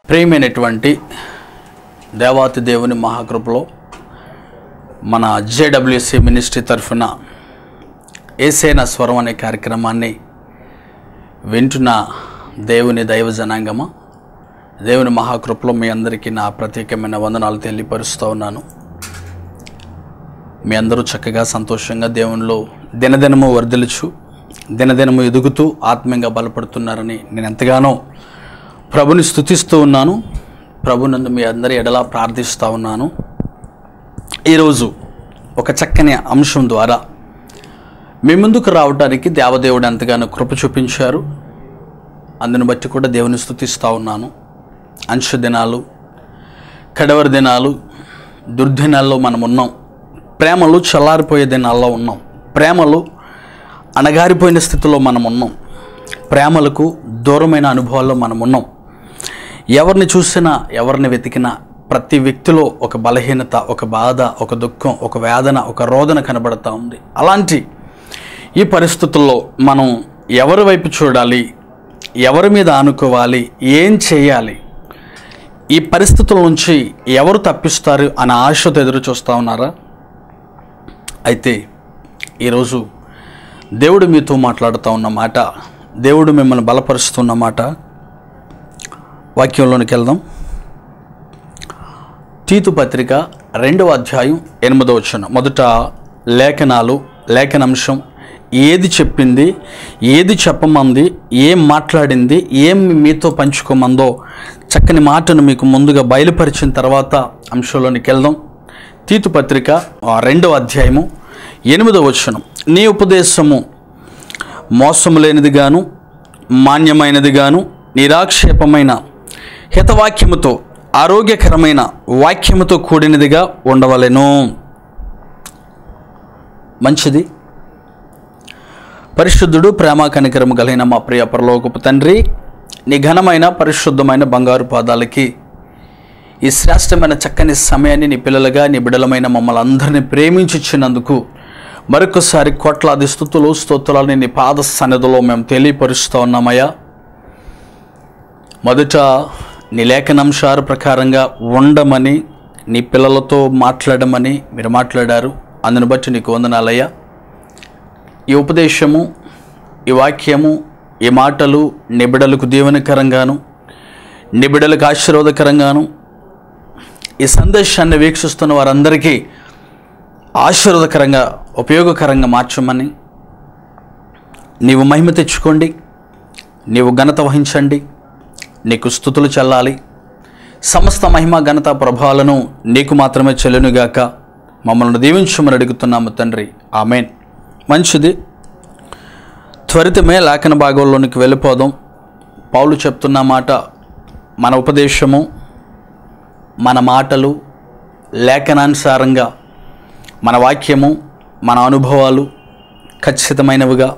ప్రియమైనటువంటి దేవాతి దేవుని మహాకృపలో మన జేడబ్ల్యూసి మినిస్ట్రీ తరఫున ఏసేన స్వరం అనే కార్యక్రమాన్ని వింటున్న దేవుని దైవ జనాంగమ దేవుని మహాకృపలో మీ అందరికీ నా ప్రత్యేకమైన వందనాలు తెలియపరుస్తూ ఉన్నాను మీ అందరూ చక్కగా సంతోషంగా దేవునిలో దినదినము వర్ధిల్చు దినదినము ఎదుగుతూ ఆత్మీయంగా బలపడుతున్నారని నేను ఎంతగానో ప్రభుని స్థుతిస్తూ ఉన్నాను ప్రభునందు మీ అందరి ఎడలా ప్రార్థిస్తూ ఉన్నాను ఈరోజు ఒక చక్కని అంశం ద్వారా మీ ముందుకు రావడానికి దేవదేవుడు ఎంతగానో కృప చూపించారు అందుని బట్టి కూడా దేవుని స్థుతిస్తూ ఉన్నాను అంశ దినాలు కడవరి దినాలు దుర్దినాల్లో మనం ఉన్నాం ప్రేమలు చల్లారిపోయే దినాల్లో ఉన్నాం ప్రేమలు అణగారిపోయిన స్థితిలో మనం ఉన్నాం ప్రేమలకు దూరమైన అనుభవాల్లో మనం ఉన్నాం ఎవరిని చూసినా ఎవరిని వెతికినా ప్రతి వ్యక్తిలో ఒక బలహీనత ఒక బాధ ఒక దుఃఖం ఒక వేదన ఒక రోదన కనబడతా ఉంది అలాంటి ఈ పరిస్థితుల్లో మనం ఎవరి వైపు చూడాలి ఎవరి మీద ఆనుకోవాలి ఏం చేయాలి ఈ పరిస్థితుల నుంచి ఎవరు తప్పిస్తారు అనే ఆశతో ఎదురు చూస్తూ ఉన్నారా అయితే ఈరోజు దేవుడు మీతో మాట్లాడుతూ ఉన్న మాట దేవుడు మిమ్మల్ని బలపరుస్తున్న మాట వాక్యంలోనికి వెళ్దాం తీతు పత్రిక రెండవ అధ్యాయం ఎనిమిదవ వచ్చిన మొదట లేఖనాలు లేఖనాంశం ఏది చెప్పింది ఏది చెప్పమంది ఏం మాట్లాడింది ఏం మీతో పంచుకోమందో చక్కని మాటను మీకు ముందుగా బయలుపరిచిన తర్వాత అంశంలోనికి వెళ్దాం తీతు పత్రిక ఆ, రెండవ అధ్యాయము ఎనిమిదవ వచనం నీ ఉపదేశము మోసము లేనిదిగాను మాన్యమైనదిగాను నిరాక్షేపమైన హితవాక్యముతో ఆరోగ్యకరమైన వాక్యముతో కూడినదిగా ఉండవలెను మంచిది పరిశుద్ధుడు ప్రేమ కనికరము కలిగిన మా ప్రియ పరలోకపు తండ్రి నీ ఘనమైన పరిశుద్ధమైన బంగారు పాదాలకి ఈ శ్రేష్టమైన చక్కని సమయాన్ని నీ పిల్లలుగా నీ బిడలమైన మమ్మల్ని అందరినీ ప్రేమించిచ్చినందుకు మరొకసారి కోట్లాది స్థుతులు స్తోత్రాలని నీ పాద సన్నిధిలో మేము తెలియపరుస్తూ ఉన్నామయ్యా మొదట నీ లేఖనాంశాల ప్రకారంగా ఉండమని నీ పిల్లలతో మాట్లాడమని మీరు మాట్లాడారు అందుని బట్టి నీకు వందనాలయ్యా ఈ ఉపదేశము ఈ వాక్యము ఈ మాటలు నిబిడలకు దీవెనకరంగాను నిబిడలకు ఆశీర్వాదకరంగాను ఈ సందేశాన్ని వీక్షిస్తున్న వారందరికీ ఆశీర్వాదకరంగా ఉపయోగకరంగా మార్చమని నీవు మహిమ తెచ్చుకోండి నీవు ఘనత వహించండి నీకు స్థుతులు చెల్లాలి సమస్త మహిమ ఘనత ప్రభావాలను నీకు మాత్రమే చెల్లునుగాక మమ్మల్ని దీవించమని అడుగుతున్నాము తండ్రి ఆమెన్ మంచిది త్వరితమే లేఖన భాగంలోనికి వెళ్ళిపోదాం పౌలు చెప్తున్న మాట మన ఉపదేశము మన మాటలు లేఖనానుసారంగా మన వాక్యము మన అనుభవాలు ఖచ్చితమైనవిగా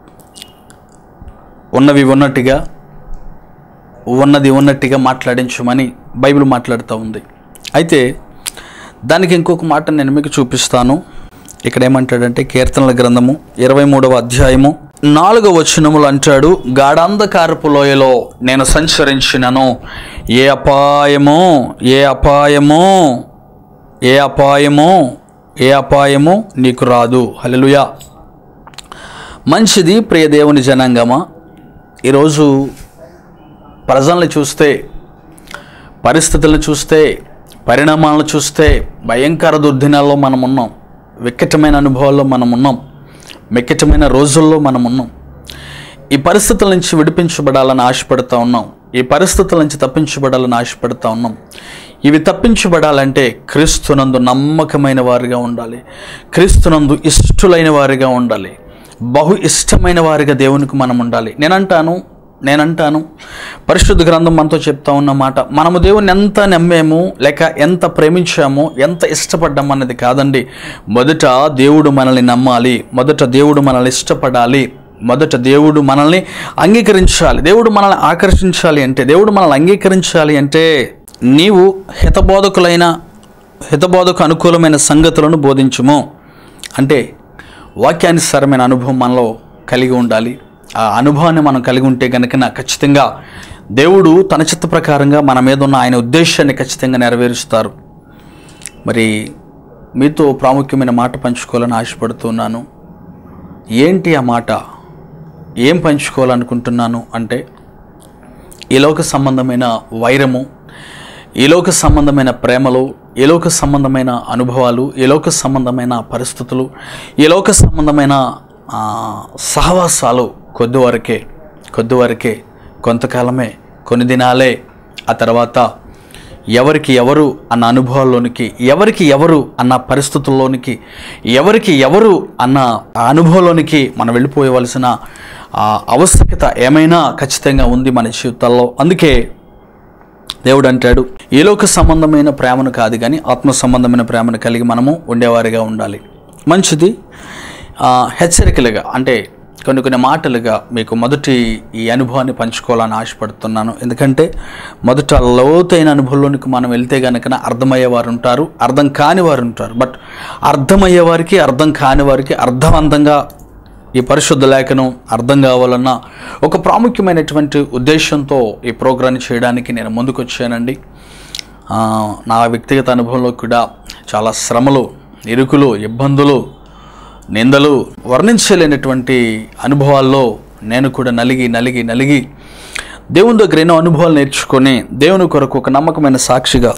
ఉన్నవి ఉన్నట్టుగా ఉన్నది ఉన్నట్టుగా మాట్లాడించమని బైబిల్ మాట్లాడుతూ ఉంది అయితే దానికి ఇంకొక మాట నేను మీకు చూపిస్తాను ఇక్కడ ఏమంటాడంటే కీర్తనల గ్రంథము ఇరవై మూడవ అధ్యాయము నాలుగవ వచనములు అంటాడు గాఢాంధకారపు లోయలో నేను సంచరించినను ఏ అపాయమో ఏ అపాయమో ఏ అపాయమో ఏ అపాయమో నీకు రాదు హల్లెలూయా మంచిది ప్రియ దేవుని జనాంగమా ఈరోజు ప్రజల్ని చూస్తే పరిస్థితులను చూస్తే పరిణామాలను చూస్తే భయంకర దుర్దినాల్లో మనం ఉన్నాం వికటమైన అనుభవాల్లో మనం ఉన్నాం మిక్కటమైన రోజుల్లో మనం ఉన్నాం ఈ పరిస్థితుల నుంచి విడిపించబడాలని ఆశపడుతూ ఉన్నాం ఈ పరిస్థితుల నుంచి తప్పించబడాలని ఆశపడుతూ ఉన్నాం ఇవి తప్పించబడాలంటే క్రీస్తునందు నమ్మకమైన వారిగా ఉండాలి క్రీస్తునందు ఇష్టలైన వారిగా ఉండాలి బహు ఇష్టమైన వారిగా దేవునికి మనం ఉండాలి నేనంటాను నేనంటాను పరిశుద్ధ గ్రంథం మనతో చెప్తా ఉన్న మాట మనము దేవుని ఎంత నమ్మేము లేక ఎంత ప్రేమించామో ఎంత ఇష్టపడ్డాము అన్నది కాదండి మొదట దేవుడు మనల్ని నమ్మాలి మొదట దేవుడు మనల్ని ఇష్టపడాలి మొదట దేవుడు మనల్ని అంగీకరించాలి దేవుడు మనల్ని ఆకర్షించాలి అంటే దేవుడు మనల్ని అంగీకరించాలి అంటే నీవు హితబోధకులైన హితబోధకు అనుకూలమైన సంగతులను బోధించుము అంటే వాక్యానుసారమైన అనుభవం మనలో కలిగి ఉండాలి ఆ అనుభవాన్ని మనం కలిగి ఉంటే కనుక ఖచ్చితంగా దేవుడు తన చిత్త ప్రకారంగా మన మీద ఉన్న ఆయన ఉద్దేశాన్ని ఖచ్చితంగా నెరవేరుస్తారు మరి మీతో ప్రాముఖ్యమైన మాట పంచుకోవాలని ఆశపడుతున్నాను ఏంటి ఆ మాట ఏం పంచుకోవాలనుకుంటున్నాను అంటే ఈ లోక సంబంధమైన వైరము ఈ లోక సంబంధమైన ప్రేమలు ఈ లోక సంబంధమైన అనుభవాలు ఈ లోక సంబంధమైన పరిస్థితులు ఈ లోక సంబంధమైన ఆ, సహవాసాలు కొద్ది వరకే కొద్ది వరకే కొంతకాలమే కొన్ని దినాలే ఆ తర్వాత ఎవరికి ఎవరు అన్న అనుభవాల్లోనికి ఎవరికి ఎవరు అన్న పరిస్థితుల్లోనికి ఎవరికి ఎవరు అన్న ఆ అనుభవంలోనికి మనం వెళ్ళిపోయవలసిన ఆ ఆవశ్యకత ఏమైనా ఖచ్చితంగా ఉంది మన జీవితాల్లో అందుకే దేవుడు అంటాడు ఈ లోక సంబంధమైన ప్రేమను కాదు కానీ ఆత్మ సంబంధమైన ప్రేమను కలిగి మనము ఉండేవారిగా ఉండాలి మంచిది ఆ, హెచ్చరికలుగా అంటే కొన్ని కొన్ని మాటలుగా మీకు మొదటి ఈ అనుభవాన్ని పంచుకోవాలని ఆశపడుతున్నాను ఎందుకంటే మొదట లోతైన అనుభవంలోనికి మనం వెళ్తే కనుక అర్థమయ్యే వారు ఉంటారు అర్థం కాని వారు ఉంటారు బట్ అర్థమయ్యే వారికి అర్థం కాని వారికి అర్థవంతంగా ఈ పరిశుద్ధ లేఖనం అర్థం కావాలన్న ఒక ప్రాముఖ్యమైనటువంటి ఉద్దేశంతో ఈ ప్రోగ్రాన్ని చేయడానికి నేను ముందుకు వచ్చానండి ఆ, నా వ్యక్తిగత అనుభవంలో కూడా చాలా శ్రమలు ఇరుకులు ఇబ్బందులు నిందలు వర్ణించలేనటువంటి అనుభవాల్లో నేను కూడా నలిగి నలిగి నలిగి దేవుని దగ్గర ఎన్నో అనుభవాలు నేర్చుకొని దేవుని కొరకు ఒక నమ్మకమైన సాక్షిగా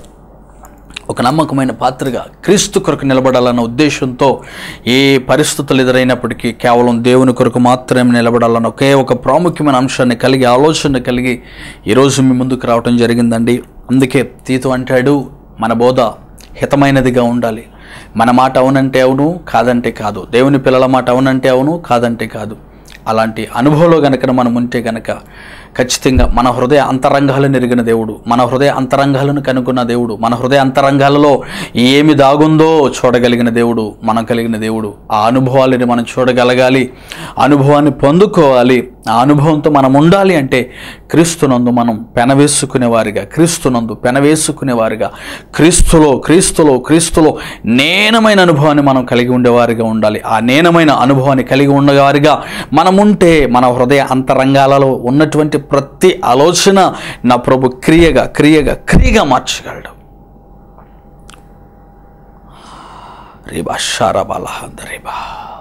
ఒక నమ్మకమైన పాత్రగా క్రీస్తు కొరకు నిలబడాలన్న ఉద్దేశంతో ఏ పరిస్థితులు ఎదురైనప్పటికీ కేవలం దేవుని కొరకు మాత్రమే నిలబడాలన్న ఒకే ఒక ప్రాముఖ్యమైన అంశాన్ని కలిగి ఆలోచన కలిగి ఈరోజు మీ ముందుకు రావటం జరిగిందండి అందుకే తీతు అంటాడు మన బోధ హితమైనదిగా ఉండాలి మన మాట అవునంటే అవును కాదంటే కాదు దేవుని పిల్లల మాట అవునంటే అవును కాదంటే కాదు అలాంటి అనుభవంలో గనక మనం ఉంటే గనక ఖచ్చితంగా మన హృదయ అంతరంగాలను ఎరిగిన దేవుడు మన హృదయ అంతరంగాలను కనుక్కున్న దేవుడు మన హృదయ అంతరంగాలలో ఏమి దాగుందో చూడగలిగిన దేవుడు మనం కలిగిన దేవుడు ఆ అనుభవాలని మనం చూడగలగాలి అనుభవాన్ని పొందుకోవాలి ఆ అనుభవంతో మనం ఉండాలి అంటే క్రీస్తునందు మనం పెనవేసుకునేవారిగా క్రీస్తునందు పెనవేసుకునేవారిగా క్రీస్తులో క్రీస్తులో క్రీస్తులో నేనమైన అనుభవాన్ని మనం కలిగి ఉండేవారిగా ఉండాలి ఆ నేనమైన అనుభవాన్ని కలిగి ఉండేవారిగా మనం ఉంటే మన హృదయ అంతరంగాలలో ఉన్నటువంటి ప్రతి ఆలోచన నా ప్రభు క్రియగా క్రియగా క్రియగా మార్చగలడు రేబా షారాబాలహందరేబా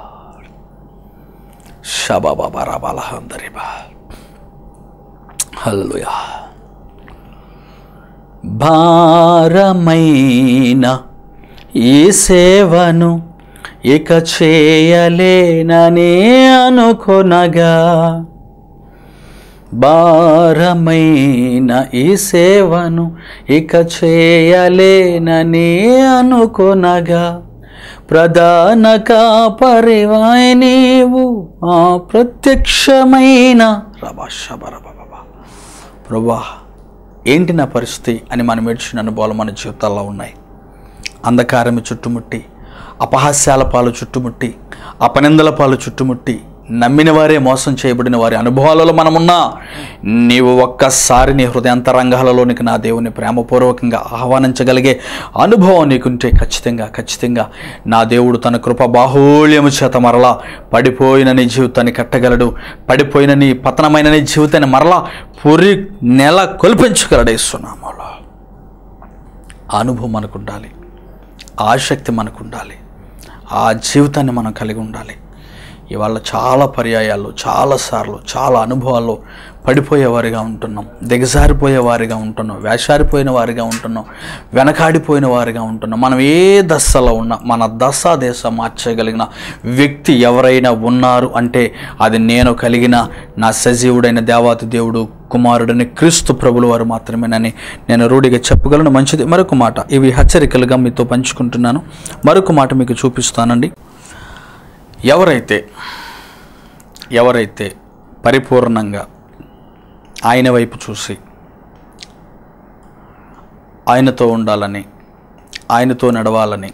షబాబాబారాబాలహందరేబా హల్లెలూయా భారమైన ఈ సేవను ఇక చేయలేననే అనుకొనగా భారమైన ఈ సేవను ఇక చేయలేననే అనుకొనగా ప్రధాన కాపరివాయి నీవు ఆ ప్రత్యక్షమైన రబాషబరబబా ప్రభా ఏంటి నా పరిస్థితి అని మనం ఏడ్చిన అనుభవాలు మన జీవితాల్లో ఉన్నాయి అంధకారము చుట్టుముట్టి అపహాస్యాల పాలు చుట్టుముట్టి అపనిందల పాలు చుట్టుముట్టి నమ్మిన వారే మోసం చేయబడిన వారి అనుభవాలలో మనమున్నా నీవు ఒక్కసారి నీ హృదయాంతరంగాలలోనికి నా దేవుని ప్రేమపూర్వకంగా ఆహ్వానించగలిగే అనుభవం నీకుంటే ఖచ్చితంగా ఖచ్చితంగా నా దేవుడు తన కృప బాహుళ్యము చేత మరలా పడిపోయిన నీ జీవితాన్ని కట్టగలడు పడిపోయిన నీ పతనమైన నీ జీవితాన్ని మరలా పురి నెల కొల్పించగలడేస్తున్నాములో ఆ అనుభవం మనకు ఉండాలి ఆ ఆసక్తి మనకు ఉండాలి ఆ జీవితాన్ని మనం కలిగి ఉండాలి ఇవాళ చాలా పర్యాయాలు చాలాసార్లు చాలా అనుభవాల్లో పడిపోయేవారిగా ఉంటున్నాం దిగజారిపోయే వారిగా ఉంటున్నాం వేషారిపోయిన వారిగా ఉంటున్నాం వెనకాడిపోయిన వారిగా ఉంటున్నాం మనం ఏ దశలో ఉన్నా మన దశ దేశ మార్చగలిగిన వ్యక్తి ఎవరైనా ఉన్నారు అంటే అది నేను కలిగిన నా సజీవుడైన దేవాతి దేవుడు కుమారుడని క్రీస్తు ప్రభుల వారు మాత్రమేనని నేను రూఢిగా చెప్పగలను మంచిది మరొక మాట ఇవి హెచ్చరికలుగా మీతో పంచుకుంటున్నాను మరొక మాట మీకు చూపిస్తానండి ఎవరైతే ఎవరైతే పరిపూర్ణంగా ఆయన వైపు చూసి ఆయనతో ఉండాలని ఆయనతో నడవాలని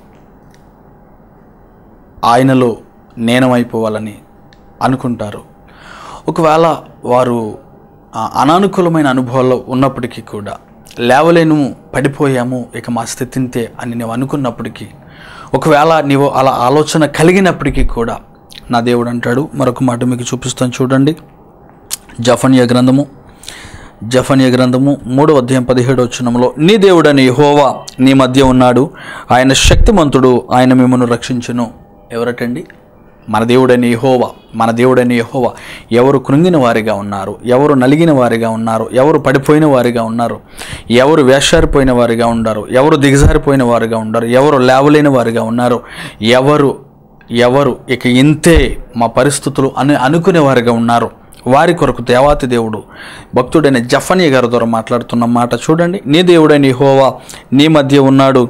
ఆయనలో నేనమైపోవాలని అనుకుంటారు ఒకవేళ వారు ఆ, అనానుకూలమైన అనుభవాల్లో ఉన్నప్పటికీ కూడా లేవలేను పడిపోయాము ఇక మా స్థితి ఇంతే అని నువ్వు అనుకున్నప్పటికీ ఒకవేళ నీవు అలా ఆలోచన కలిగినప్పటికీ కూడా నా దేవుడు అంటాడు మరొక మాట మీకు చూపిస్తాను చూడండి జఫన్య గ్రంథము జఫన్య గ్రంథము మూడవ అధ్యాయం పదిహేడు వచ్చినంలో నీ దేవుడని హోవా నీ మధ్య ఉన్నాడు ఆయన శక్తిమంతుడు ఆయన మిమ్మల్ని రక్షించును ఎవరటండి మన దేవుడని యెహోవా మన దేవుడని యెహోవా ఎవరు కృంగిన వారిగా ఉన్నారు ఎవరు నలిగిన వారిగా ఉన్నారు ఎవరు పడిపోయిన వారిగా ఉన్నారు ఎవరు వేషారిపోయిన వారిగా ఉన్నారు ఎవరు దిగజారిపోయిన వారిగా ఉన్నారు ఎవరు లేవలేని వారిగా ఉన్నారు ఎవరు ఎవరు ఇక ఇంతే మా పరిస్థితులు అని అనుకునే వారిగా ఉన్నారు వారి కొరకు దేవాతి దేవుడు భక్తుడైన జఫనీ గారి ద్వారా మాట్లాడుతున్న మాట చూడండి నీ దేవుడైన యెహోవా నీ మధ్య ఉన్నాడు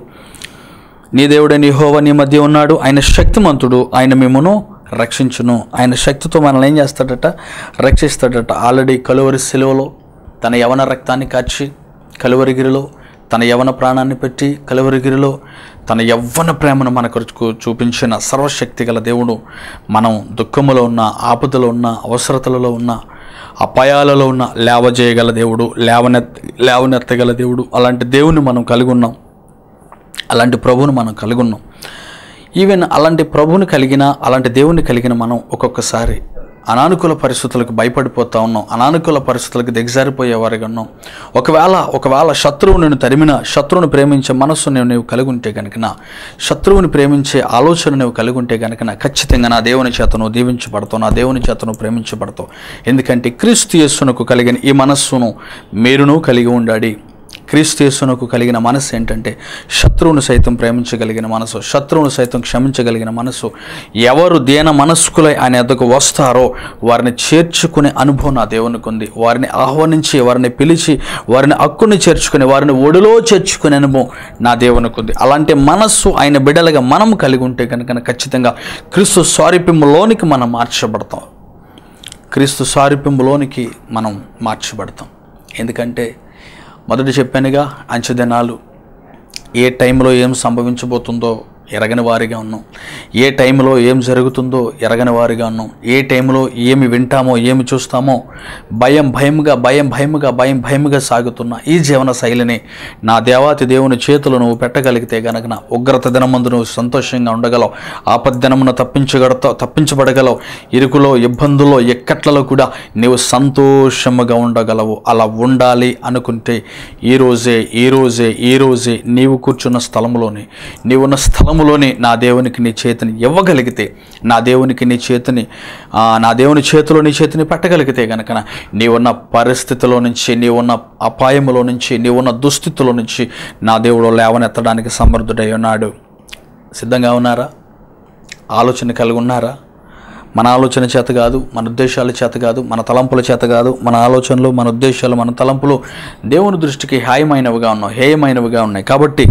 నీ దేవుడైన యెహోవా నీ మధ్య ఉన్నాడు ఆయన శక్తిమంతుడు ఆయన మిమ్మను రక్షించును ఆయన శక్తితో మనల్ని ఏం చేస్తాడట రక్షిస్తాడట ఆల్రెడీ కలువరి సెలవులో తన యవన రక్తాన్ని కాచి కలువరిగిరిలో తన యవన ప్రాణాన్ని పెట్టి కలువరిగిరిలో తన యవ్వన ప్రేమను మన కొరకు చూపించిన సర్వశక్తి గల దేవుడు మనం దుఃఖములో ఉన్న ఆపదలో ఉన్న అవసరతలలో ఉన్న అపాయాలలో ఉన్న లేవజేయగల దేవుడు లేవనెత్ లేవనెత్తగల దేవుడు అలాంటి దేవుని మనం కలిగి ఉన్నాం అలాంటి ప్రభువుని మనం కలిగి ఉన్నాం ఈవెన్ అలాంటి ప్రభువుని కలిగిన అలాంటి దేవుని కలిగిన మనం ఒక్కొక్కసారి అనానుకూల పరిస్థితులకు భయపడిపోతా ఉన్నాం అనానుకూల పరిస్థితులకు దిగజారిపోయేవారిగా ఉన్నాం ఒకవేళ ఒకవేళ శత్రువు నేను తరిమిన శత్రువుని ప్రేమించే మనస్సు నేను నీవు కలిగి ఉంటే కనుక శత్రువుని ప్రేమించే ఆలోచన నువ్వు కలిగి ఉంటే కనుక ఖచ్చితంగా నా దేవుని చేత నువ్వు దీవించబడతావు నా దేవుని చేత నువ్వు ప్రేమించబడతావు ఎందుకంటే క్రీస్తు యేస్సునకు కలిగిన ఈ మనస్సును మీరును కలిగి ఉండాలి క్రీస్తు యేసునకు కలిగిన మనసు ఏంటంటే శత్రువును సైతం ప్రేమించగలిగిన మనసు శత్రువును సైతం క్షమించగలిగిన మనసు ఎవరు దేన మనస్కులై ఆయన ఎద్దకు వస్తారో వారిని చేర్చుకునే అనుభవం నా దేవునికి ఉంది వారిని ఆహ్వానించి వారిని పిలిచి వారిని హక్కుని చేర్చుకుని వారిని ఒడిలో చేర్చుకునే అనుభవం నా దేవునికి ఉంది అలాంటి మనస్సు ఆయన బిడ్డలుగా మనం కలిగి ఉంటే కనుక ఖచ్చితంగా క్రీస్తు స్వారూప్యంలోనికి మనం మార్చబడతాం క్రీస్తు సారూప్యంలోనికి మనం మార్చబడతాం ఎందుకంటే మొదట చెప్పానుగా అంచెదినాలు ఏ టైంలో ఏం సంభవించబోతుందో ఎరగని వారిగా ఉన్నాం ఏ టైంలో ఏం జరుగుతుందో ఎరగని వారిగా ఉన్నాం ఏ టైంలో ఏమి వింటామో ఏమి చూస్తామో భయం భయముగా భయం భయముగా భయం భయముగా సాగుతున్న ఈ జీవన శైలిని నా దేవాతి దేవుని చేతులు నువ్వు పెట్టగలిగితే గనక నా ఉగ్రత దినమందు నువ్వు సంతోషంగా ఉండగలవు ఆపద్దినమున తప్పించగడతావు తప్పించబడగలవు ఇరుకులో ఇబ్బందుల్లో ఎక్కట్లలో కూడా నీవు సంతోషముగా ఉండగలవు అలా ఉండాలి అనుకుంటే ఈ రోజే ఈ రోజే ఈ రోజే నీవు కూర్చున్న స్థలంలోనే నీవున్న స్థలములోనే నా దేవునికి నీ చేతిని ఇవ్వగలిగితే నా దేవునికి నీ చేతిని ఆ, నా దేవుని చేతిలో నీ చేతిని పెట్టగలిగితే గనక నీవున్న పరిస్థితిలో నుంచి నీవున్న అపాయములో నుంచి నీవున్న దుస్థితిలో నుంచి నా దేవుడు లేవనెత్తడానికి సమర్థుడై ఉన్నాడు సిద్ధంగా ఉన్నారా ఆలోచన కలిగి ఉన్నారా మన ఆలోచన చేత కాదు మన ఉద్దేశాల చేత కాదు మన తలంపుల చేత కాదు మన ఆలోచనలు మన ఉద్దేశాలు మన తలంపులు దేవుని దృష్టికి హాయమైనవిగా ఉన్నాయి హేయమైనవిగా ఉన్నాయి కాబట్టి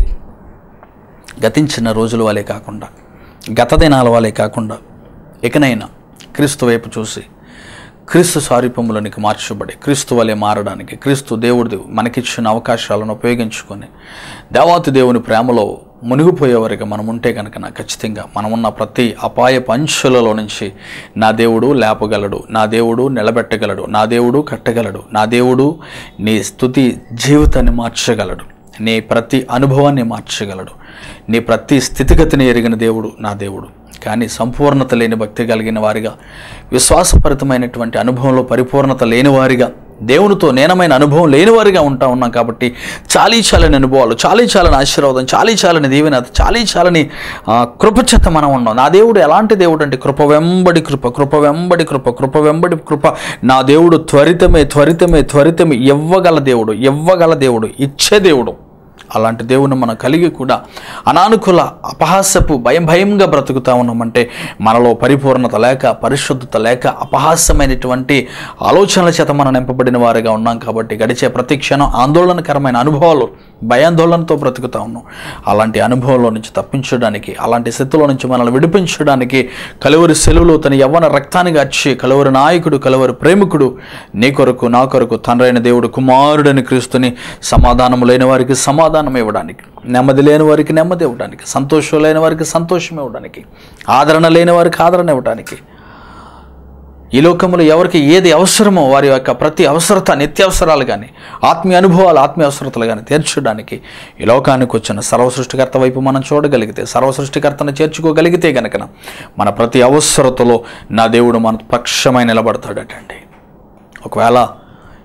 గతించిన రోజుల వలె కాకుండా గత దినాల వలె కాకుండా ఇకనైనా క్రీస్తు వైపు చూసి క్రీస్తు సారూప్యములోనికి మార్చబడి క్రీస్తు వలె మారడానికి క్రీస్తు దేవుడి మనకిచ్చిన అవకాశాలను ఉపయోగించుకొని దేవాతి దేవుని ప్రేమలో మునిగిపోయేవారిగా మనం ఉంటే కనుక నా ఖచ్చితంగా మనం ఉన్న ప్రతి అపాయ పంచులలో నుంచి నా దేవుడు లేపగలడు నా దేవుడు నిలబెట్టగలడు నా దేవుడు కట్టగలడు నా దేవుడు నీ స్థుతి జీవితాన్ని మార్చగలడు నీ ప్రతి అనుభవాన్ని మార్చగలడు నీ ప్రతి స్థితిగతిని ఎరిగిన దేవుడు నా దేవుడు కానీ సంపూర్ణత లేని భక్తి కలిగిన వారిగా విశ్వాసపరితమైనటువంటి అనుభవంలో పరిపూర్ణత లేని వారిగా దేవునితో నేనమైన అనుభవం లేని వారిగా ఉంటా ఉన్నాం కాబట్టి చాలీ చాలని అనుభవాలు చాలీ చాలని ఆశీర్వాదం చాలీ చాలని దీవెన చాలీ చాలని ఆ, కృప చేత మనం ఉన్నాం నా దేవుడు ఎలాంటి దేవుడు అంటే కృప వెంబడి కృప కృప వెంబడి కృప కృప వెంబడి కృప నా దేవుడు త్వరితమే త్వరితమే త్వరితమే ఇవ్వగల దేవుడు ఇవ్వగల దేవుడు ఇచ్చే దేవుడు అలాంటి దేవుని మనం కలిగి కూడా అనానుకూల అపహాస్యపు భయం భయంగా బ్రతుకుతా ఉన్నామంటే మనలో పరిపూర్ణత లేక పరిశుద్ధత లేక అపహాస్యమైనటువంటి ఆలోచనల చేత మనం నింపబడిన వారిగా ఉన్నాం కాబట్టి గడిచే ప్రతి క్షణం ఆందోళనకరమైన అనుభవాలు భయాందోళనతో బ్రతుకుతా ఉన్నాం అలాంటి అనుభవంలో నుంచి తప్పించడానికి అలాంటి స్థితిలో నుంచి మనల్ని విడిపించడానికి కలువరి సెలువులో తన యవ్వన రక్తాన్ని గార్చి కలువరి నాయకుడు కలువరి ప్రేమికుడు నీ కొరకు నా కొరకు తండ్రైన దేవుడు కుమారుడని క్రీస్తుని సమాధానము లేని వారికి సమాధానం ఇవ్వడానికి నెమ్మది లేని వారికి నెమ్మది ఇవ్వడానికి సంతోషం లేని వారికి సంతోషం ఇవ్వడానికి ఆదరణ లేని వారికి ఆదరణ ఇవ్వడానికి ఈ లోకంలో ఎవరికి ఏది అవసరమో వారి యొక్క ప్రతి అవసరత నిత్యావసరాలు కానీ ఆత్మీయ అనుభవాలు ఆత్మీయ అవసరతలు కానీ తీర్చడానికి ఈ లోకానికి వచ్చిన సర్వసృష్టికర్త వైపు మనం చూడగలిగితే సర్వసృష్టికర్తను చేర్చుకోగలిగితే గనక మన ప్రతి అవసరతలో నా దేవుడు మన పక్షమై నిలబడతాడటండి ఒకవేళ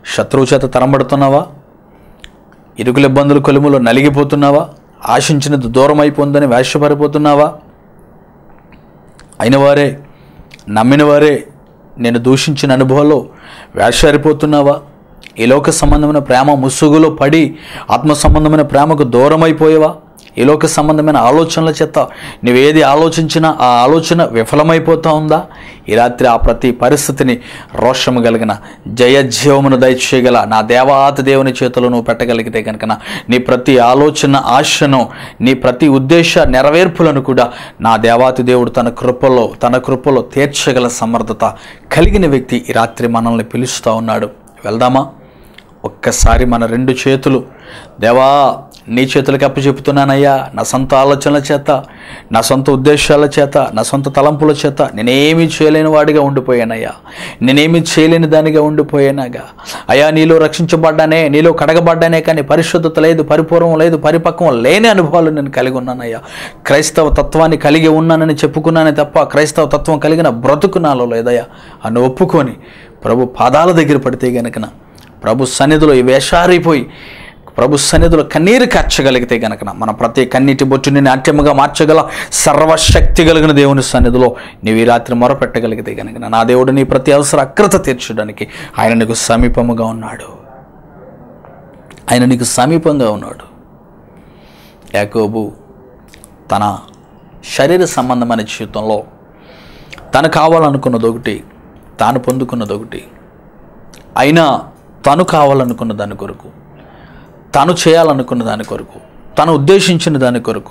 శత్రువు చేత తరంబడుతున్నావా ఇరుకుల ఇబ్బందులు కొలుములో నలిగిపోతున్నావా ఆశించినది దూరం అయిపోయిందని వేషపడిపోతున్నావా అయిన వారే నమ్మిన వారే నేను దూషించిన అనుభవంలో వేషారిపోతున్నావా ఈ లోక సంబంధమైన ప్రేమ ముసుగులో పడి ఆత్మ సంబంధమైన ప్రేమకు దూరం అయిపోయావా ఈ లోక సంబంధమైన ఆలోచనల చేత నువ్వేది ఆలోచించినా ఆ ఆలోచన విఫలమైపోతా ఉందా ఈ రాత్రి ఆ ప్రతి పరిస్థితిని రోషము కలిగిన జయజీవమును దయచేయగల నా దేవాతి దేవుని చేతిలో నువ్వు పెట్టగలిగితే కనుక నా- నీ ప్రతి ఆలోచన ఆశను నీ ప్రతి ఉద్దేశ నెరవేర్పులను కూడా నా దేవాతి దేవుడు తన కృపలో తన కృపలో తీర్చగల సమర్థత కలిగిన వ్యక్తి ఈ రాత్రి మనల్ని పిలుస్తూ ఉన్నాడు వెళ్దామా ఒక్కసారి మన రెండు చేతులు దేవా నీ చేతులకి అప్పచెపుతున్నానయ్యా నా సొంత ఆలోచనల చేత నా సొంత ఉద్దేశాల చేత నా సొంత తలంపుల చేత నేనేమీ చేయలేని వాడిగా ఉండిపోయానయ్యా నేనేమీ చేయలేని దానిగా ఉండిపోయానాగా అయ్యా నీలో రక్షించబడ్డానే నీలో కడగబడ్డానే కానీ పరిశుద్ధత లేదు పరిపూర్వం లేదు పరిపక్వం లేని అనుభవాలు నేను కలిగి ఉన్నానయ్యా క్రైస్తవ తత్వాన్ని కలిగి ఉన్నానని చెప్పుకున్నానే తప్ప క్రైస్తవ తత్వం కలిగిన బ్రతుకు నాలో లేదయ్యా అని ఒప్పుకొని ప్రభు పాదాల దగ్గర పడితే గనుకన ప్రభు సన్నిధిలో ఈ వేషారిపోయి ప్రభు సన్నిధిలో కన్నీరు కార్చగలిగితే గనక మన ప్రతి కన్నీటి బొట్టుని నాట్యముగా మార్చగల సర్వశక్తి కలిగిన దేవుని సన్నిధిలో నీవు ఈ రాత్రి మొరపెట్టగలిగితే గనక నా దేవుడు నీ ప్రతి అవసర అక్రత తీర్చడానికి ఆయన నీకు సమీపముగా ఉన్నాడు ఆయన నీకు సమీపంగా ఉన్నాడు యాకోబు తన శరీర సంబంధమైన జీవితంలో తను కావాలనుకున్నది ఒకటి తాను పొందుకున్నది ఒకటి అయినా తను కావాలనుకున్న దాని కొరకు తను చేయాలనుకున్న దాని కొరకు తను ఉద్దేశించిన దాని కొరకు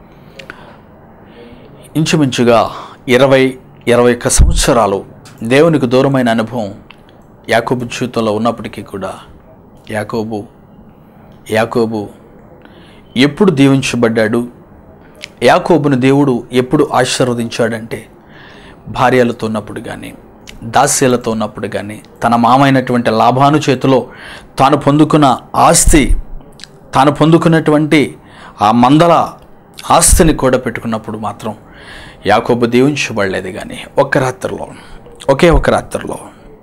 ఇంచుమించుగా ఇరవై ఇరవై ఒక్క సంవత్సరాలు దేవునికి దూరమైన అనుభవం యాకోబు జీవితంలో ఉన్నప్పటికీ కూడా యాకోబు యాకోబు ఎప్పుడు దీవించబడ్డాడు యాకోబును దేవుడు ఎప్పుడు ఆశీర్వదించాడంటే భార్యలతో ఉన్నప్పుడు కానీ దాస్యాలతో ఉన్నప్పుడు కానీ తన మామైనటువంటి లాభాను చేతిలో తాను పొందుకున్న ఆస్తి తాను పొందుకున్నటువంటి ఆ మందల ఆస్తిని కూడా పెట్టుకున్నప్పుడు మాత్రం యాకోబు దీవించబడలేదు కానీ ఒక్క రాత్రిలో ఒకే ఒక రాత్రిలో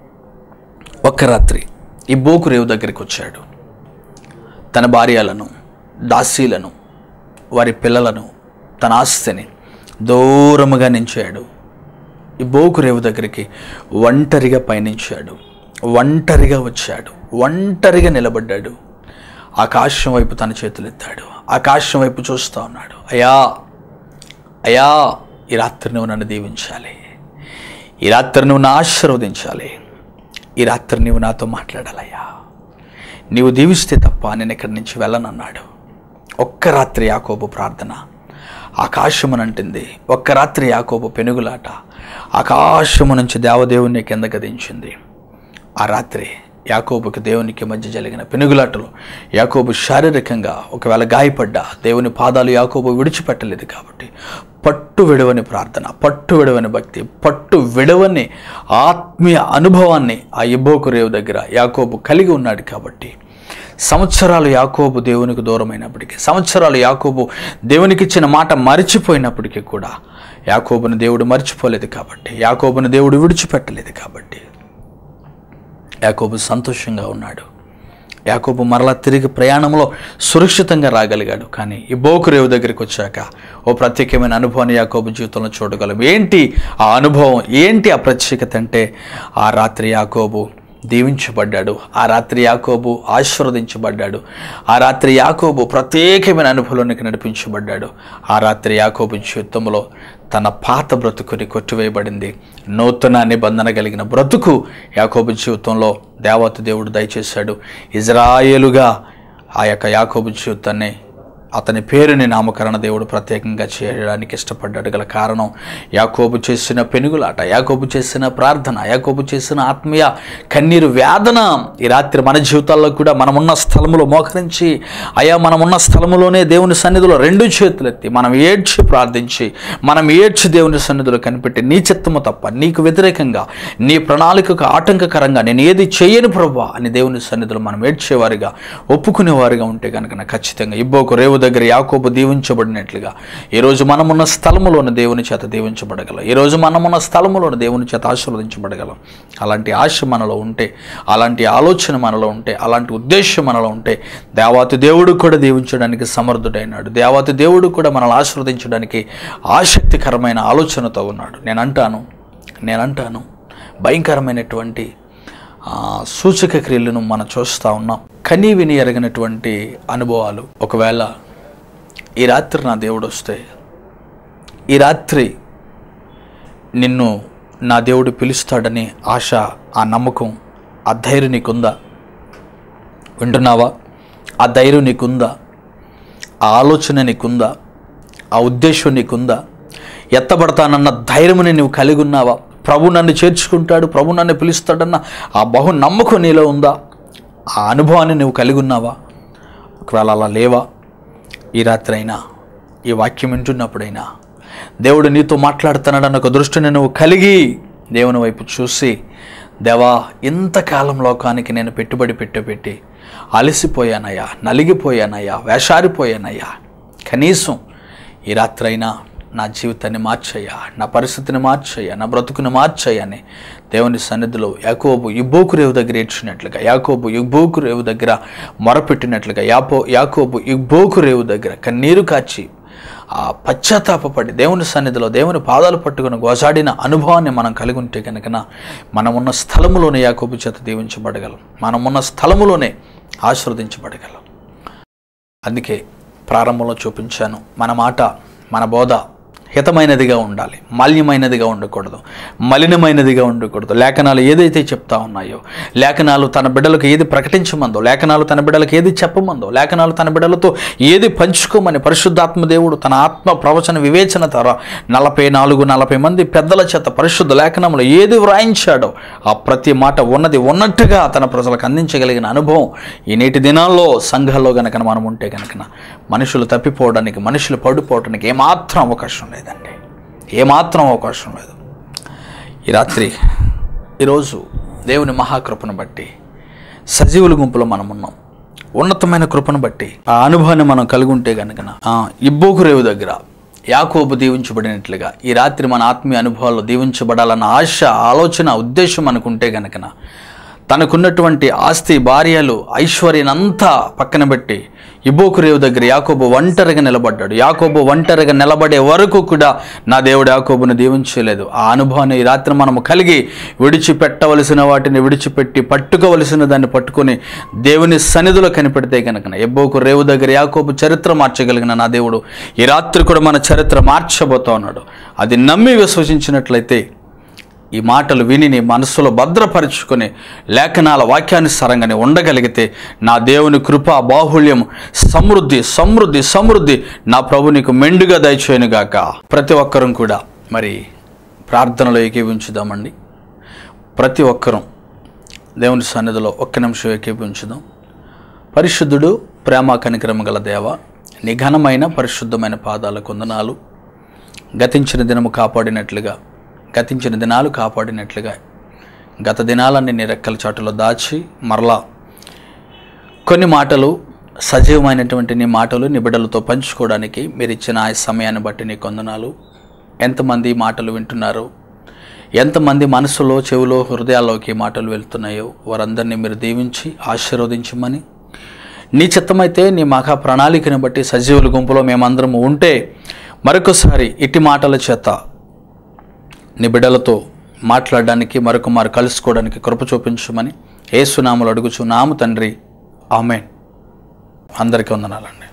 ఒక్క రాత్రి ఈ బోకురేవు దగ్గరికి వచ్చాడు తన భార్యలను దాసీలను వారి పిల్లలను తన ఆస్తిని దూరముగా నించాడు ఈ బోకురేవు దగ్గరికి ఒంటరిగా పయనించాడు ఒంటరిగా వచ్చాడు ఒంటరిగా నిలబడ్డాడు ఆకాశం వైపు తన చేతులు ఎత్తాడు ఆకాశం వైపు చూస్తూ ఉన్నాడు అయ్యా అయ్యా ఈ రాత్రి నువ్వు నన్ను దీవించాలి ఈ రాత్రి నువ్వు నా ఆశీర్వదించాలి ఈ రాత్రి నువ్వు నాతో మాట్లాడాలయ్యా నీవు దీవిస్తే తప్ప నేను ఇక్కడి నుంచి వెళ్ళనన్నాడు ఒక్క రాత్రి యాకోబు ప్రార్థన ఆకాశమునంటింది ఒక్క రాత్రి యాకోబు పెనుగులాట ఆకాశము నుంచి దేవదేవుని కిందకి దించింది ఆ రాత్రి యాకోబుకి దేవునికి మధ్య జరిగిన పెనుగులాటలో యాకోబు శారీరకంగా ఒకవేళ గాయపడ్డా దేవుని పాదాలు యాకోబు విడిచిపెట్టలేదు కాబట్టి పట్టు విడవని ప్రార్థన పట్టు విడవని భక్తి పట్టు విడవని ఆత్మీయ అనుభవాన్ని ఆ ఇబ్బోకు రేవు దగ్గర యాకోబు కలిగి ఉన్నాడు కాబట్టి సంవత్సరాలు యాకోబు దేవునికి దూరమైనప్పటికీ సంవత్సరాలు యాకోబు దేవునికి ఇచ్చిన మాట మరిచిపోయినప్పటికీ కూడా యాకోబుని దేవుడు మర్చిపోలేదు కాబట్టి యాకోబుని దేవుడు విడిచిపెట్టలేదు కాబట్టి యాకోబు సంతోషంగా ఉన్నాడు యాకోబు మరలా తిరిగి ప్రయాణంలో సురక్షితంగా రాగలిగాడు కానీ ఈ బోకురేవు దగ్గరికి వచ్చాక ఓ ప్రత్యేకమైన అనుభవాన్ని యాకోబు జీవితంలో చూడగలం ఏంటి ఆ అనుభవం ఏంటి ఆ ప్రత్యేకత అంటే ఆ రాత్రి యాకోబు దీవించబడ్డాడు ఆ రాత్రి యాకోబు ఆశీర్వదించబడ్డాడు ఆ రాత్రి యాకోబు ప్రత్యేకమైన అనుభవంలోనికి నడిపించబడ్డాడు ఆ రాత్రి యాకోబు జీవితంలో తన పాత బ్రతుకుని కొట్టివేయబడింది నూతన నిబంధన కలిగిన బ్రతుకు యాకోబు జీవితంలో దేవత దేవుడు దయచేశాడు ఇజ్రాయేలుగా ఆ యొక్క యాకోబు జీవితాన్ని అతని పేరుని నామకరణ దేవుడు ప్రత్యేకంగా చేయడానికి ఇష్టపడ్డాడు గల కారణం యాకోబు చేసిన పెనుగులాట యాకోబు చేసిన ప్రార్థన యాకోబు చేసిన ఆత్మీయ కన్నీరు వేదన ఈ రాత్రి మన జీవితాల్లో కూడా మనమున్న స్థలములో మోకరించి అయా మనమున్న స్థలములోనే దేవుని సన్నిధిలో రెండు చేతులెత్తి మనం ఏడ్చి ప్రార్థించి మనం ఏడ్చి దేవుని సన్నిధిలో కనిపెట్టి నీ చిత్తము తప్ప నీకు వ్యతిరేకంగా నీ ప్రణాళికకు ఆటంకకరంగా నేను ఏది చేయను ప్రభా అని దేవుని సన్నిధిలో మనం ఏడ్చేవారిగా ఒప్పుకునేవారిగా ఉంటే కనుక ఖచ్చితంగా ఇబ్బోకు రేవు దగ్గర యాకోబు దీవించబడినట్లుగా ఈరోజు మనమున్న స్థలములోని దేవుని చేత దీవించబడగలం ఈరోజు మనమున్న స్థలములోని దేవుని చేత ఆశీర్వదించబడగలం అలాంటి ఆశ మనలో ఉంటే అలాంటి ఆలోచన మనలో ఉంటే అలాంటి ఉద్దేశం మనలో ఉంటే దేవాతి దేవుడు కూడా దీవించడానికి సమర్థుడైనాడు దేవాతి దేవుడు కూడా మనల్ని ఆశీర్వదించడానికి ఆసక్తికరమైన ఆలోచనతో ఉన్నాడు నేను అంటాను నేను అంటాను భయంకరమైనటువంటి ఆ, సూచక క్రియలను మనం చూస్తూ ఉన్నాం కనీ విని ఎరగినటువంటి అనుభవాలు ఒకవేళ ఈ రాత్రి నా దేవుడు వస్తే ఈ రాత్రి నిన్ను నా దేవుడు పిలుస్తాడని ఆశ ఆ నమ్మకం ఆ ధైర్యం నీకుందా వింటున్నావా ఆ ధైర్యం నీకుందా ఆ ఆలోచన నీకుందా ఆ ఉద్దేశం నీకుందా ఎత్తబడతానన్న ధైర్యముని నువ్వు కలిగి ఉన్నావా ప్రభు నన్ను చేర్చుకుంటాడు ప్రభు నన్ను పిలుస్తాడన్న ఆ బహు నమ్మకం నీలో ఉందా ఆ అనుభవాన్ని నువ్వు కలిగి ఉన్నావా ఒకవేళ అలా లేవా ఈ రాత్రి అయినా ఈ వాక్యం వింటున్నప్పుడైనా దేవుడు నీతో మాట్లాడుతున్నాడన్న ఒక దృష్టిని నువ్వు కలిగి దేవుని వైపు చూసి దేవా ఇంతకాలం లోకానికి నేను పెట్టుబడి పెట్టు పెట్టి అలసిపోయానయ్యా నలిగిపోయానయ్యా వేషారిపోయానయ్యా కనీసం ఈ రాత్రైనా నా జీవితాన్ని మార్చయ్యా నా పరిస్థితిని మార్చయ్యా నా బ్రతుకుని మార్చయ్యా అని దేవుని సన్నిధిలో యాకోబు ఇబ్బోకు రేవు దగ్గర ఏడ్చినట్లుగా యాకోబు ఇబ్బోకు రేవు దగ్గర మొరపెట్టినట్లుగా యాపో యాకోబు ఇబ్బోకు రేవు దగ్గర కన్నీరు కాచి ఆ పశ్చాత్తాపడి దేవుని సన్నిధిలో దేవుని పాదాలు పట్టుకుని గోసాడిన అనుభవాన్ని మనం కలిగి ఉంటే కనుక మనమున్న స్థలములోనే యాకోబు చేత దీవించబడగలం మనమున్న స్థలములోనే ఆశీర్వదించబడగలం అందుకే ప్రారంభంలో చూపించాను మన మాట మన బోధ హితమైనదిగా ఉండాలి మాల్యమైనదిగా ఉండకూడదు మలినమైనదిగా ఉండకూడదు లేఖనాలు ఏదైతే చెప్తా ఉన్నాయో లేఖనాలు తన బిడ్డలకు ఏది ప్రకటించమందో లేఖనాలు తన బిడ్డలకు ఏది చెప్పమందో లేఖనాలు తన బిడ్డలతో ఏది పంచుకోమని పరిశుద్ధాత్మ దేవుడు తన ఆత్మ ప్రవచన వివేచన తర నలభై నాలుగు నలభై మంది పెద్దల చేత పరిశుద్ధ లేఖనంలో ఏది వ్రాయించాడో ఆ ప్రతి మాట ఉన్నది ఉన్నట్టుగా తన ప్రజలకు అందించగలిగిన అనుభవం ఈ నేటి దినాల్లో సంఘాల్లో గనక మనం ఉంటే గనక మనుషులు తప్పిపోవడానికి మనుషులు పడిపోవడానికి ఏమాత్రం అవకాశం లేదండి ఏమాత్రం అవకాశం లేదు ఈ రాత్రి ఈరోజు దేవుని మహాకృపను బట్టి సజీవుల గుంపులో మనం ఉన్నాం ఉన్నతమైన కృపను బట్టి ఆ అనుభవాన్ని మనం కలిగి ఉంటే కనుక ఇబ్బోకు రేవు దగ్గర యాకోబు దీవించబడినట్లుగా ఈ రాత్రి మన ఆత్మీయ అనుభవాల్లో దీవించబడాలన్న ఆశ ఆలోచన ఉద్దేశం అనుకుంటే గనకన తనకున్నటువంటి ఆస్తి భార్యలు ఐశ్వర్యనంతా పక్కన పెట్టి ఇబోకు రేవు దగ్గర యాకోబు ఒంటరిగా నిలబడ్డాడు యాకోబు ఒంటరిగా నిలబడే వరకు కూడా నా దేవుడు యాకోబును దీవించలేదు ఆ అనుభవాన్ని ఈ రాత్రి మనము కలిగి విడిచిపెట్టవలసిన వాటిని విడిచిపెట్టి పట్టుకోవలసిన దాన్ని పట్టుకొని దేవుని సన్నిధిలో కనిపెడితే కనుక ఎబ్బోకు రేవు దగ్గర యాకోబు చరిత్ర మార్చగలిగిన నా దేవుడు ఈ రాత్రి కూడా మన చరిత్ర మార్చబోతా ఉన్నాడు అది నమ్మి విశ్వసించినట్లయితే ఈ మాటలు విని నీ మనస్సులో భద్రపరుచుకొని లేఖనాల వాక్యానుసారంగానే ఉండగలిగితే నా దేవుని కృప బాహుళ్యం సమృద్ధి సమృద్ధి సమృద్ధి నా ప్రభు నీకు మెండుగా దయచేయనుగాక ప్రతి ఒక్కరం కూడా మరి ప్రార్థనలో ఏకీవించుదామండి ప్రతి ఒక్కరం దేవుని సన్నిధిలో ఒక్క నిమిషం ఏకీవించుదాం పరిశుద్ధుడు ప్రేమ కనికరమ గల దేవ నీ ఘనమైన పరిశుద్ధమైన పాదాల కొందనాలు గతించిన దినము కాపాడినట్లుగా గతించిన దినాలు కాపాడినట్లుగా గత దినాలన్నీ నీ రెక్కల చాటులో దాచి మరలా కొన్ని మాటలు సజీవమైనటువంటి నీ మాటలు నీ బిడ్డలతో పంచుకోవడానికి మీరు ఇచ్చిన ఆ సమయాన్ని బట్టి నీ కొందనాలు ఎంతమంది ఈ మాటలు వింటున్నారు ఎంతమంది మనసులో చెవిలో హృదయాల్లోకి ఈ మాటలు వెళ్తున్నాయో వారందరినీ మీరు దీవించి ఆశీర్వదించమని నీ చిత్తమైతే నీ మహా ప్రణాళికను బట్టి సజీవుల గుంపులో మేమందరం ఉంటే మరొకసారి ఇట్టి మాటల చేత నీ బిడ్డలతో మాట్లాడడానికి మరొక మారు కలుసుకోవడానికి కృప చూపించమని ఏసునాములు అడుగుచు నాము తండ్రి ఆమెన్ అందరికీ వందనాలండి